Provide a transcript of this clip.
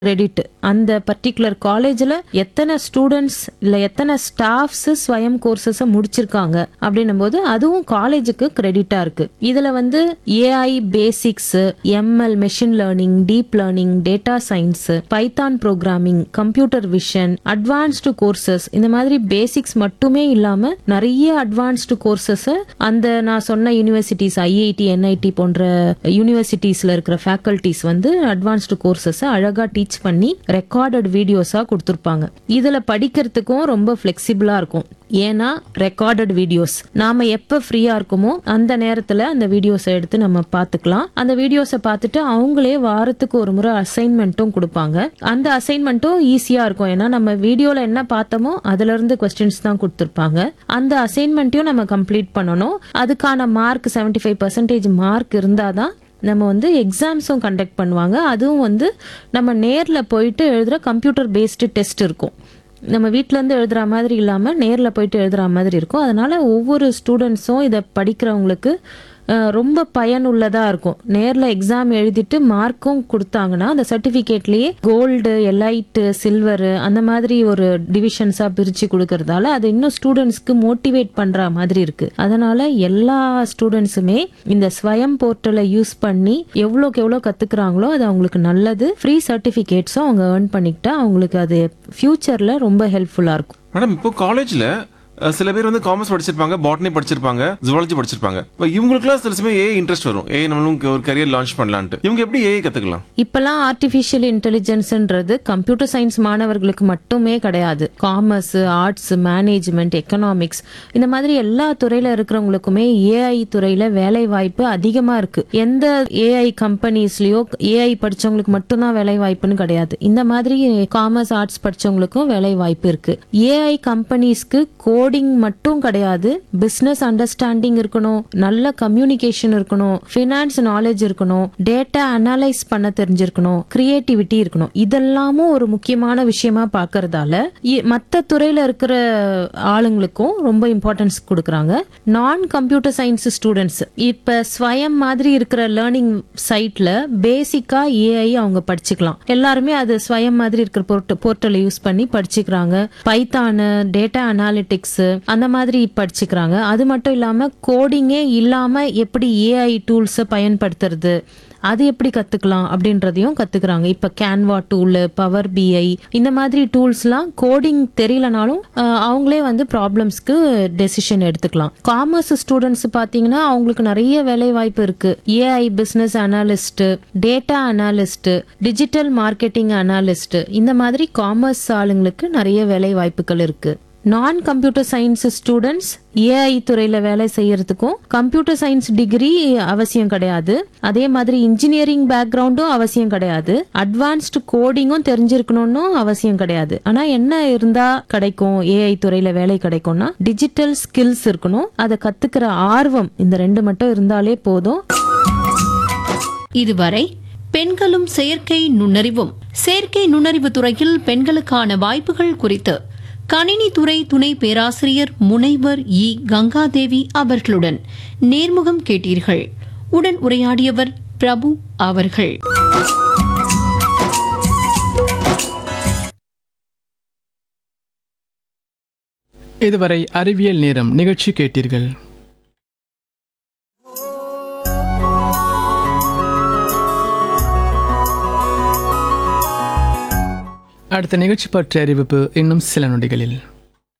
credit அந்த particular காலேஜில் எத்தனை ஸ்டூடெண்ட்ஸ் இல்லை எத்தனை ஸ்டாஃப்ஸ் ஸ்வயம் கோர்சஸை முடிச்சிருக்காங்க அப்படின்னும் போது அதுவும் காலேஜுக்கு கிரெடிட்டாக இருக்கு இதில் வந்து AI basics ML machine learning deep learning data science Python programming computer vision advanced courses இந்த மாதிரி பேசிக்ஸ் மட்டுமே இல்லாமல் நிறைய அட்வான்ஸ்டு கோர்சஸை அந்த நான் சொன்ன யூனிவர்சிட்டிஸ் ஐஐடி என்ஐடி போன்ற யூனிவர்சிட்டிஸ்ல இருக்கிற ஃபேக்கல்டிஸ் வந்து அட்வான்ஸ்டு கோர்சஸை அழகா டீச் பண்ணி ரெக்கார்டட் வீடியோஸா கொடுத்துருப்பாங்க இதுல படிக்கிறதுக்கும் ரொம்ப ஃபிளெக்சிபிளா இருக்கும் ஏன்னா ரெக்கார்டட் வீடியோஸ் நாம எப்ப ஃப்ரீயா இருக்குமோ அந்த நேரத்துல அந்த வீடியோஸை எடுத்து நம்ம பார்த்துக்கலாம் அந்த வீடியோஸை பார்த்துட்டு அவங்களே வாரத்துக்கு ஒரு முறை அசைன்மெண்ட்டும் கொடுப்பாங்க அந்த அசைன்மெண்ட்டும் ஈஸியா இருக்கும் ஏன்னா நம்ம வீடியோல என்ன பார்த்தோமோ அதுல இருந்து கொஸ்டின்ஸ் தான் கொடுத்துருப்பாங்க அந்த அசைன்மெண்ட்டையும் நம்ம கம்ப்ளீட் பண்ணணும் அதுக்கான மார்க் 75% ஃபைவ் பர்சன்டேஜ் மார்க் இருந்தாதான் நம்ம வந்து எக்ஸாம்ஸும் கண்டக்ட் பண்ணுவாங்க அதுவும் வந்து நம்ம நேரில் போயிட்டு எழுதுகிற கம்ப்யூட்டர் பேஸ்டு டெஸ்ட் இருக்கும் நம்ம வீட்டிலேருந்து எழுதுகிற மாதிரி இல்லாமல் நேரில் போயிட்டு எழுதுகிற மாதிரி இருக்கும் அதனால ஒவ்வொரு ஸ்டூடெண்ட்ஸும் இதை படிக்கிறவங்களுக்கு அஹ், ரொம்ப பயனுள்ளதாக இருக்கும் நேரில் எக்ஸாம் எழுதிட்டு மார்க்கும் கொடுத்தாங்கன்னா அந்த சர்டிஃபிகேட்லேயே கோல்டு எலைட்டு சில்வரு அந்த மாதிரி ஒரு டிவிஷன்ஸாக பிரித்து கொடுக்கறதால அது இன்னும் ஸ்டூடெண்ட்ஸ்க்கு மோட்டிவேட் பண்ணுற மாதிரி இருக்கு அதனால எல்லா ஸ்டூடெண்ட்ஸுமே இந்த ஸ்வயம் போர்ட்டலை யூஸ் பண்ணி எவ்வளோக்கு எவ்வளோ கற்றுக்குறாங்களோ அது அவங்களுக்கு நல்லது ஃப்ரீ சர்டிஃபிகேட்ஸும் அவங்க ஏர்ன் பண்ணிக்கிட்டா அவங்களுக்கு அது ஃப்யூச்சரில் ரொம்ப ஹெல்ப்ஃபுல்லாக இருக்கும் மேடம் இப்போ காலேஜ்ல அஹ், சில பேர் வந்து காமர்ஸ் படிச்சிருப்பாங்க பாட்னி படிச்சிருப்பாங்க ஜுவாலஜி படிச்சிருப்பாங்க இப்போ இவங்களுக்குலாம் சில சமயம் ஏஐ இன்ட்ரெஸ்ட் வரும் ஏஐ நம்மளும் ஒரு கரியர் லான்ச் பண்ணலான்ட்டு இவங்க எப்படி ஏஐ கத்துக்கலாம் இப்பெல்லாம் ஆர்டிஃபிஷியல் இன்டெலிஜென்ஸ்ன்றது கம்ப்யூட்டர் சயின்ஸ் மாணவர்களுக்கு மட்டுமே கிடையாது காமர்ஸ் ஆர்ட்ஸ் மேனேஜ்மெண்ட் எக்கனாமிக்ஸ் இந்த மாதிரி எல்லா துறையில இருக்கிறவங்களுக்குமே ஏஐ துறையில வேலை வாய்ப்பு அதிகமா இருக்கு எந்த ஏஐ கம்பெனிஸ்லயோ ஏஐ படிச்சவங்களுக்கு மட்டும்தான் வேலை வாய்ப்புன்னு கிடையாது இந்த மாதிரி காமர்ஸ் ஆர்ட்ஸ் படிச்சவங்களுக்கும் வேலை வாய்ப்பு இருக்கு ஏஐ கம்பெனிஸ்க்கு கோடிங் மட்டும் கிடையாது பிசினஸ் அண்டர்ஸ்டாண்டிங் இருக்கணும் நல்ல கம்யூனிகேஷன் இருக்கணும் ஃபினான்ஸ் நாலேஜ் இருக்கணும் டேட்டா அனலைஸ் பண்ண தெரிஞ்சிருக்கணும் கிரியேட்டிவிட்டி இருக்கணும் இதெல்லாமும் ஒரு முக்கியமான விஷயமா பார்க்கறதால இ- மத்த துறையில இருக்கிற ஆளுங்களுக்கும் ரொம்ப இம்பார்ட்டன்ஸ் கொடுக்கறாங்க நான் கம்ப்யூட்டர் சயின்ஸ் ஸ்டூடெண்ட்ஸ் இப்ப ஸ்வயம் மாதிரி இருக்கிற லேர்னிங் சைட்ல பேசிக்கா ஏஐ அவங்க படிச்சுக்கலாம் எல்லாருமே அது ஸ்வயம் மாதிரி இருக்கிற போர்ட்டலை யூஸ் பண்ணி படிச்சுக்கிறாங்க பைத்தானு டேட்டா அனாலிட்டிக்ஸ் அந்த மாதிரி படிச்சுக்கிறாங்க அது மட்டும் இல்லாம கோடிங்கே இல்லாம எப்படி ஏஐ டூல்ஸை பயன்படுத்துறது அது எப்படி கத்துக்கலாம் அப்படின்றதையும் கத்துக்கிறாங்க இப்ப கேன்வா டூல் பவர் பிஐ இந்த மாதிரி டூல்ஸ்லாம் கோடிங் தெரியலனாலும் அஹ், அவங்களே வந்து ப்ராப்ளம்ஸ்க்கு டெசிஷன் எடுத்துக்கலாம் காமர்ஸ் ஸ்டூடெண்ட்ஸ் பாத்தீங்கன்னா அவங்களுக்கு நிறைய வேலை வாய்ப்பு இருக்கு AI business analyst data analyst digital marketing analyst இந்த மாதிரி காமர்ஸ் ஆளுங்களுக்கு நிறைய வேலை வாய்ப்புகள் இருக்கு நான் கம்ப்யூட்டர் சயின்ஸ் ஸ்டூடெண்ட்ஸ் ஏஐ துறையில வேலை செய்யறதுக்கும் கம்ப்யூட்டர் சயின்ஸ் டிகிரி அவசியம் கிடையாது அதே மாதிரி இன்ஜினியரிங் பேக்ரவுண்டும் அவசியம் கிடையாது அட்வான்ஸ்டு கோடிங்கும் தெரிஞ்சிருக்கணும்னு அவசியம் கிடையாது ஆனா என்ன இருந்தா கிடைக்கும் ஏஐ துறையில வேலை கிடைக்கும்னா டிஜிட்டல் ஸ்கில்ஸ் இருக்கணும் அதை கத்துக்கிற ஆர்வம் இந்த ரெண்டு மட்டும் இருந்தாலே போதும் இதுவரை பெண்களும் செயற்கை நுண்ணறிவும் செயற்கை நுண்ணறிவு துறையில் பெண்களுக்கான வாய்ப்புகள் குறித்து கணினித்துறை துணை பேராசிரியர் முனைவர் இ கங்காதேவி அவர்களுடன் நேர்முகம் கேட்டீர்கள் உடன் உரையாடியவர் பிரபு அவர்கள் இதுவரை அறிவியல் நேரம் நிகழ்ச்சி கேட்டீர்கள் அடுத்த நிகழ்ச்சி பற்றிய அறிவிப்பு இன்னும் சில நொடிகளில்